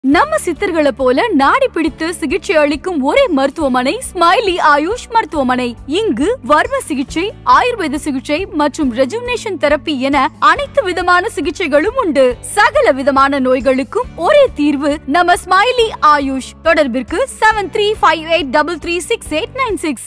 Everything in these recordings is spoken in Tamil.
நம்ம சித்தர்களை போல நாடி பிடித்து சிகிச்சை அளிக்கும் ஒரே மருத்துவமனை ஸ்மைலி ஆயுஷ் மருத்துவமனை இங்கு வர்ம சிகிச்சை ஆயுர்வேத சிகிச்சை மற்றும் ரெஜுனேஷன் தெரப்பி என அனைத்து விதமான சிகிச்சைகளும் உண்டு சகல விதமான நோய்களுக்கும் ஒரே தீர்வு நம்ம ஸ்மைலி ஆயுஷ் தொடர்பிற்கு seven three five eight double three six eight nine six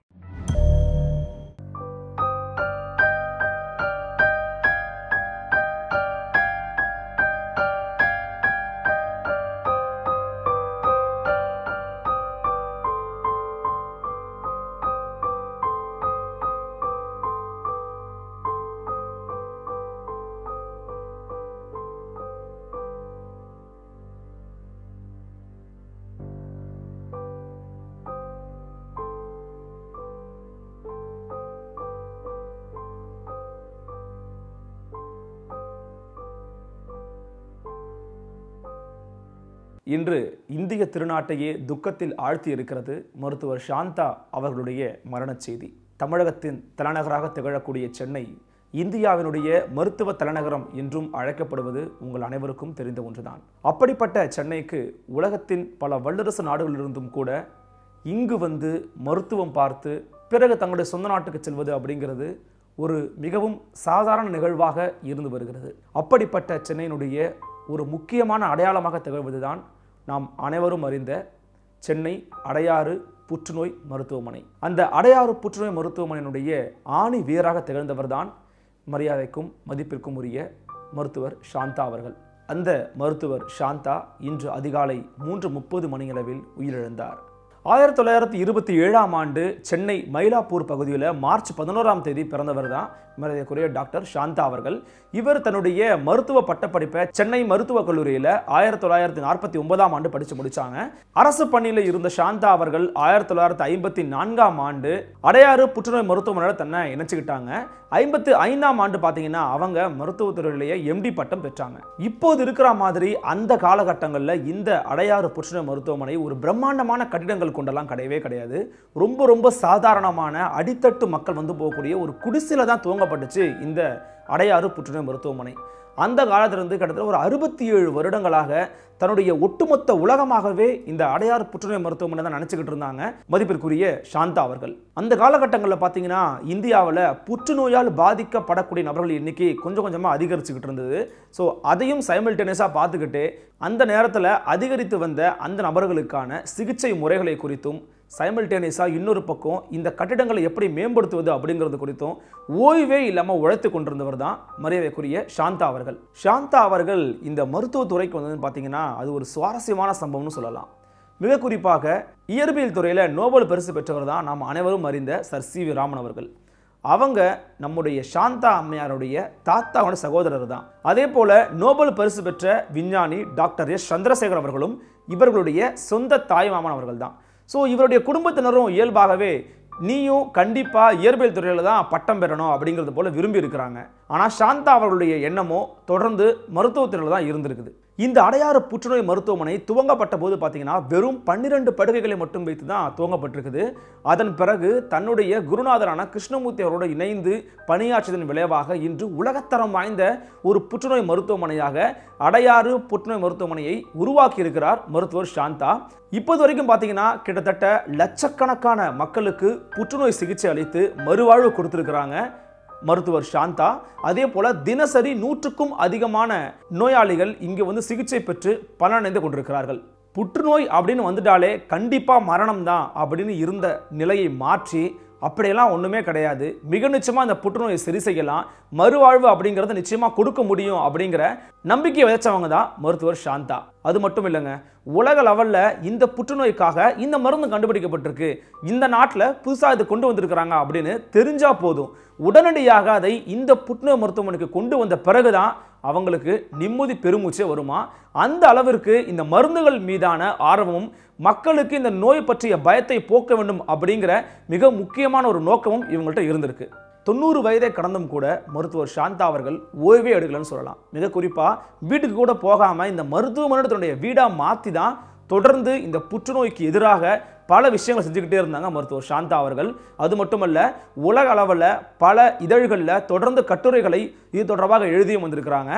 இன்று இந்திய திருநாட்டையே துக்கத்தில் ஆழ்த்தி இருக்கிறது மருத்துவர் சாந்தா அவர்களுடைய மரணச் செய்தி தமிழகத்தின் தலைநகராக திகழக்கூடிய சென்னை இந்தியாவினுடைய மருத்துவ தலைநகரம் என்றும் அழைக்கப்படுவது உங்கள் அனைவருக்கும் தெரிந்த ஒன்றுதான் அப்படிப்பட்ட சென்னைக்கு உலகத்தின் பல வல்லரசு நாடுகளிலிருந்தும் கூட இங்கு வந்து மருத்துவம் பார்த்து பிறகு தங்களுடைய சொந்த நாட்டுக்கு செல்வது அப்படிங்கிறது ஒரு மிகவும் சாதாரண நிகழ்வாக இருந்து வருகிறது அப்படிப்பட்ட சென்னையினுடைய ஒரு முக்கியமான அடையாளமாக திகழ்வதுதான் நாம் அனைவரும் அறிந்த சென்னை அடையாறு புற்றுநோய் மருத்துவமனை அந்த அடையாறு புற்றுநோய் மருத்துவமனையினுடைய ஆணி வீராக திகழ்ந்தவர்தான் மரியாதைக்கும் மதிப்பிற்கும் உரிய மருத்துவர் சாந்தா அவர்கள் அந்த மருத்துவர் சாந்தா இன்று அதிகாலை மூன்று முப்பது மணியளவில் உயிரிழந்தார் ஆயிரத்தி தொள்ளாயிரத்தி இருபத்தி ஏழாம் ஆண்டு சென்னை மயிலாப்பூர் பகுதியில் மார்ச் பதினோராம் தேதி பிறந்தவர் தான் மரியாதைக்குரிய டாக்டர் சாந்தா அவர்கள் இவர் தன்னுடைய மருத்துவ பட்டப்படிப்பை சென்னை மருத்துவக் கல்லூரியில் ஆயிரத்தி தொள்ளாயிரத்தி நாற்பத்தி ஒன்பதாம் ஆண்டு படித்து முடிச்சாங்க அரசு பணியில் இருந்த சாந்தா அவர்கள் ஆயிரத்தி தொள்ளாயிரத்தி ஐம்பத்தி நான்காம் ஆண்டு அடையாறு புற்றுநோய் மருத்துவமனையில் தன்னை இணைச்சுக்கிட்டாங்க ஐம்பத்து ஐந்தாம் ஆண்டு பார்த்தீங்கன்னா அவங்க மருத்துவத்துறையிலேயே எம்டி பட்டம் பெற்றாங்க இப்போது இருக்கிற மாதிரி அந்த காலகட்டங்களில் இந்த அடையாறு புற்றுநோய் மருத்துவமனை ஒரு பிரம்மாண்டமான கட்டிடங்கள் கொண்டெல்லாம் கிடையவே கிடையாது ரொம்ப ரொம்ப சாதாரணமான அடித்தட்டு மக்கள் வந்து போகக்கூடிய ஒரு குடிசையில் தான் துவங்கப்பட்டுச்சு இந்த அடையாறு புற்றுநோய் மருத்துவமனை அந்த காலத்திலிருந்து கிட்டத்தட்ட ஒரு அறுபத்தி ஏழு வருடங்களாக தன்னுடைய ஒட்டுமொத்த உலகமாகவே இந்த அடையாறு புற்றுநோய் மருத்துவமனை தான் நினச்சிக்கிட்டு இருந்தாங்க மதிப்பிற்குரிய சாந்தா அவர்கள் அந்த காலகட்டங்களில் பார்த்தீங்கன்னா இந்தியாவில் புற்றுநோயால் பாதிக்கப்படக்கூடிய நபர்கள் எண்ணிக்கை கொஞ்சம் கொஞ்சமாக அதிகரிச்சுக்கிட்டு இருந்தது ஸோ அதையும் சைமல்டேனியஸாக பார்த்துக்கிட்டு அந்த நேரத்தில் அதிகரித்து வந்த அந்த நபர்களுக்கான சிகிச்சை முறைகளை குறித்தும் சைமல்டேனியஸாக இன்னொரு பக்கம் இந்த கட்டிடங்களை எப்படி மேம்படுத்துவது அப்படிங்கிறது குறித்தும் ஓய்வே இல்லாமல் உழைத்து கொண்டிருந்தவர் தான் மரியாதைக்குரிய சாந்தா அவர்கள் சாந்தா அவர்கள் இந்த மருத்துவத்துறைக்கு வந்ததுன்னு பார்த்தீங்கன்னா அது ஒரு சுவாரஸ்யமான சம்பவம்னு சொல்லலாம் மிக குறிப்பாக இயற்பியல் துறையில் நோபல் பரிசு பெற்றவர் தான் நாம் அனைவரும் அறிந்த சர் சி வி ராமன் அவர்கள் அவங்க நம்முடைய சாந்தா அம்மையாருடைய தாத்தாவோட சகோதரர் தான் அதே போல நோபல் பரிசு பெற்ற விஞ்ஞானி டாக்டர் எஸ் சந்திரசேகர் அவர்களும் இவர்களுடைய சொந்த தாய்மாமன் அவர்கள் தான் ஸோ இவருடைய குடும்பத்தினரும் இயல்பாகவே நீயும் கண்டிப்பாக இயற்பியல் துறையில் தான் பட்டம் பெறணும் அப்படிங்கிறது போல விரும்பி இருக்கிறாங்க ஆனால் சாந்தா அவர்களுடைய எண்ணமோ தொடர்ந்து மருத்துவத்துறையில் தான் இருந்திருக்குது இந்த அடையாறு புற்றுநோய் மருத்துவமனை துவங்கப்பட்ட போது பார்த்தீங்கன்னா வெறும் பன்னிரண்டு படுகைகளை மட்டும் வைத்து தான் துவங்கப்பட்டிருக்குது அதன் பிறகு தன்னுடைய குருநாதரான கிருஷ்ணமூர்த்தி அவரோடு இணைந்து பணியாற்றியதன் விளைவாக இன்று உலகத்தரம் வாய்ந்த ஒரு புற்றுநோய் மருத்துவமனையாக அடையாறு புற்றுநோய் மருத்துவமனையை உருவாக்கி இருக்கிறார் மருத்துவர் சாந்தா இப்போது வரைக்கும் பார்த்தீங்கன்னா கிட்டத்தட்ட லட்சக்கணக்கான மக்களுக்கு புற்றுநோய் சிகிச்சை அளித்து மறுவாழ்வு கொடுத்துருக்குறாங்க மருத்துவர் சாந்தா அதே போல தினசரி நூற்றுக்கும் அதிகமான நோயாளிகள் இங்கே வந்து சிகிச்சை பெற்று பலனடைந்து கொண்டிருக்கிறார்கள் புற்றுநோய் அப்படின்னு வந்துட்டாலே கண்டிப்பாக மரணம் தான் அப்படின்னு இருந்த நிலையை மாற்றி அப்படியெல்லாம் ஒன்றுமே கிடையாது மிக நிச்சயமாக இந்த புற்றுநோயை சரி செய்யலாம் மறுவாழ்வு அப்படிங்கிறத நிச்சயமாக கொடுக்க முடியும் அப்படிங்கிற நம்பிக்கை விதைச்சவங்க தான் மருத்துவர் சாந்தா அது மட்டும் இல்லைங்க உலக லெவலில் இந்த புற்றுநோய்க்காக இந்த மருந்து கண்டுபிடிக்கப்பட்டிருக்கு இந்த நாட்டில் புதுசாக இது கொண்டு வந்திருக்கிறாங்க அப்படின்னு தெரிஞ்சால் போதும் உடனடியாக அதை இந்த புற்றுநோய் மருத்துவமனைக்கு கொண்டு வந்த பிறகுதான் அவங்களுக்கு நிம்மதி பெருமூச்சே வருமா அந்த அளவிற்கு இந்த மருந்துகள் மீதான ஆர்வமும் மக்களுக்கு இந்த நோய் பற்றிய பயத்தை போக்க வேண்டும் அப்படிங்கிற மிக முக்கியமான ஒரு நோக்கமும் இவங்கள்ட்ட இருந்திருக்கு தொண்ணூறு வயதை கடந்தும் கூட மருத்துவர் சாந்தா அவர்கள் ஓய்வே எடுக்கலன்னு சொல்லலாம் மிக குறிப்பாக வீட்டுக்கு கூட போகாமல் இந்த மருத்துவமனை தன்னுடைய வீடாக மாற்றி தான் தொடர்ந்து இந்த புற்றுநோய்க்கு எதிராக பல விஷயங்களை செஞ்சுக்கிட்டே இருந்தாங்க மருத்துவர் சாந்தா அவர்கள் அது மட்டுமல்ல உலக அளவில் பல இதழ்களில் தொடர்ந்து கட்டுரைகளை இது தொடர்பாக எழுதியும் வந்திருக்கிறாங்க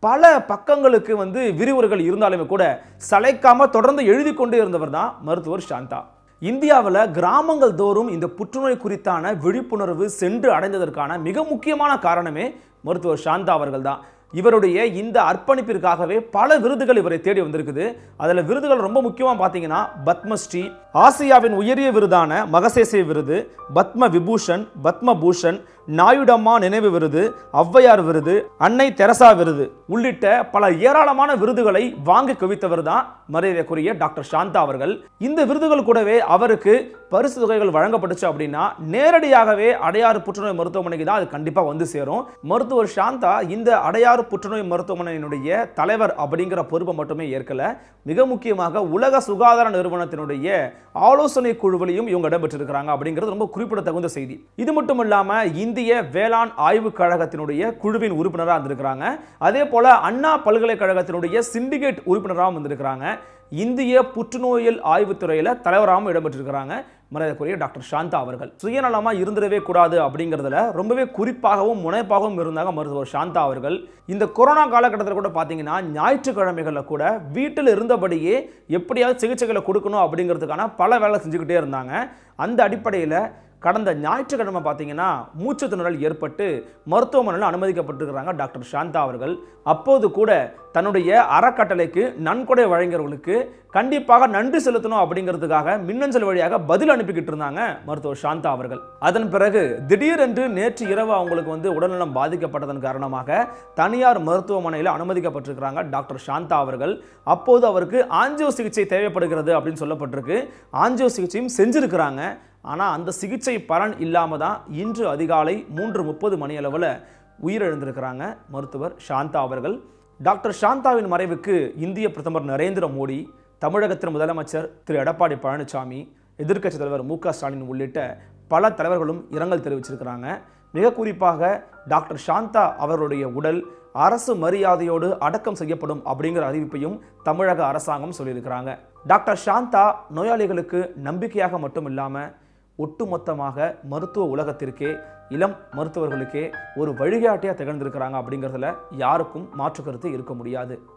பல பக்கங்களுக்கு வந்து விரிவுரைகள் இருந்தாலுமே கூட சளைக்காம தொடர்ந்து எழுதி கொண்டே இருந்தவர் தான் மருத்துவர் சாந்தா இந்தியாவில் கிராமங்கள் தோறும் இந்த புற்றுநோய் குறித்தான விழிப்புணர்வு சென்று அடைந்ததற்கான மிக முக்கியமான காரணமே மருத்துவர் சாந்தா அவர்கள் தான் இவருடைய இந்த அர்ப்பணிப்பிற்காகவே பல விருதுகள் இவரை தேடி வந்திருக்குது அதில் விருதுகள் ரொம்ப முக்கியமாக பார்த்தீங்கன்னா பத்மஸ்ரீ ஆசியாவின் உயரிய விருதான மகசேசே விருது பத்ம விபூஷன் பத்ம பூஷன் நாயுடம்மா நினைவு விருது ஔவையார் விருது அன்னை தெரசா விருது உள்ளிட்ட பல ஏராளமான விருதுகளை வாங்கி குவித்தவர் தான் மரியாதைக்குரிய டாக்டர் சாந்தா அவர்கள் இந்த விருதுகள் கூடவே அவருக்கு பரிசு தொகைகள் வழங்கப்பட்டுச்சு அப்படின்னா நேரடியாகவே அடையாறு புற்றுநோய் மருத்துவமனைக்கு தான் அது கண்டிப்பாக வந்து சேரும் மருத்துவர் சாந்தா இந்த அடையாறு புற்றுநோய் மருத்துவமனையினுடைய தலைவர் அப்படிங்கிற பொறுப்பை மட்டுமே ஏற்கல மிக முக்கியமாக உலக சுகாதார நிறுவனத்தினுடைய ஆலோசனை குழுவிலையும் இவங்க இடம்பெற்றிருக்கிறாங்க அப்படிங்கிறது ரொம்ப குறிப்பிடத்தகுந்த செய்தி இது மட்டும் இல்லாம இந்திய வேளாண் ஆய்வுக் கழகத்தினுடைய குழுவின் உறுப்பினராக இருந்திருக்கிறாங்க அதே போல அண்ணா பல்கலைக்கழகத்தினுடைய சிண்டிகேட் உறுப்பினராகவும் இருந்திருக்கிறாங்க இந்திய புற்றுநோயியல் ஆய்வுத்துறையில தலைவராகவும் இடம்பெற்றிருக்கிறாங்க மரியாதைக்குரிய டாக்டர் சாந்தா அவர்கள் சுயநலமா இருந்திடவே கூடாது அப்படிங்கிறதுல ரொம்பவே குறிப்பாகவும் முனைப்பாகவும் இருந்தாங்க மருத்துவர் சாந்தா அவர்கள் இந்த கொரோனா காலகட்டத்தில் கூட பார்த்தீங்கன்னா ஞாயிற்றுக்கிழமைகளில் கூட வீட்டில் இருந்தபடியே எப்படியாவது சிகிச்சைகளை கொடுக்கணும் அப்படிங்கிறதுக்கான பல வேலை செஞ்சுக்கிட்டே இருந்தாங்க அந்த அடிப்படையில் கடந்த ஞாயிற்றுக்கிழமை பார்த்தீங்கன்னா மூச்சு திணறல் ஏற்பட்டு மருத்துவமனையில் அனுமதிக்கப்பட்டிருக்கிறாங்க டாக்டர் சாந்தா அவர்கள் அப்போது கூட தன்னுடைய அறக்கட்டளைக்கு நன்கொடை வழங்கியவர்களுக்கு கண்டிப்பாக நன்றி செலுத்தணும் அப்படிங்கிறதுக்காக மின்னஞ்சல் வழியாக பதில் அனுப்பிக்கிட்டு இருந்தாங்க மருத்துவர் சாந்தா அவர்கள் அதன் பிறகு திடீரென்று நேற்று இரவு அவங்களுக்கு வந்து உடல்நலம் பாதிக்கப்பட்டதன் காரணமாக தனியார் மருத்துவமனையில் அனுமதிக்கப்பட்டிருக்கிறாங்க டாக்டர் சாந்தா அவர்கள் அப்போது அவருக்கு ஆஞ்சியோ சிகிச்சை தேவைப்படுகிறது அப்படின்னு சொல்லப்பட்டிருக்கு ஆஞ்சியோ சிகிச்சையும் செஞ்சிருக்கிறாங்க ஆனால் அந்த சிகிச்சை பலன் இல்லாமல் தான் இன்று அதிகாலை மூன்று முப்பது மணி அளவில் உயிரிழந்திருக்கிறாங்க மருத்துவர் சாந்தா அவர்கள் டாக்டர் சாந்தாவின் மறைவுக்கு இந்திய பிரதமர் நரேந்திர மோடி தமிழகத்தின் முதலமைச்சர் திரு எடப்பாடி பழனிசாமி எதிர்க்கட்சி தலைவர் மு க ஸ்டாலின் உள்ளிட்ட பல தலைவர்களும் இரங்கல் தெரிவிச்சிருக்கிறாங்க மிக குறிப்பாக டாக்டர் சாந்தா அவர்களுடைய உடல் அரசு மரியாதையோடு அடக்கம் செய்யப்படும் அப்படிங்கிற அறிவிப்பையும் தமிழக அரசாங்கம் சொல்லியிருக்கிறாங்க டாக்டர் சாந்தா நோயாளிகளுக்கு நம்பிக்கையாக மட்டும் இல்லாமல் ஒட்டுமொத்தமாக மருத்துவ உலகத்திற்கே இளம் மருத்துவர்களுக்கே ஒரு வழிகாட்டியாக திகழ்ந்திருக்கிறாங்க அப்படிங்கிறதுல யாருக்கும் மாற்று கருத்து இருக்க முடியாது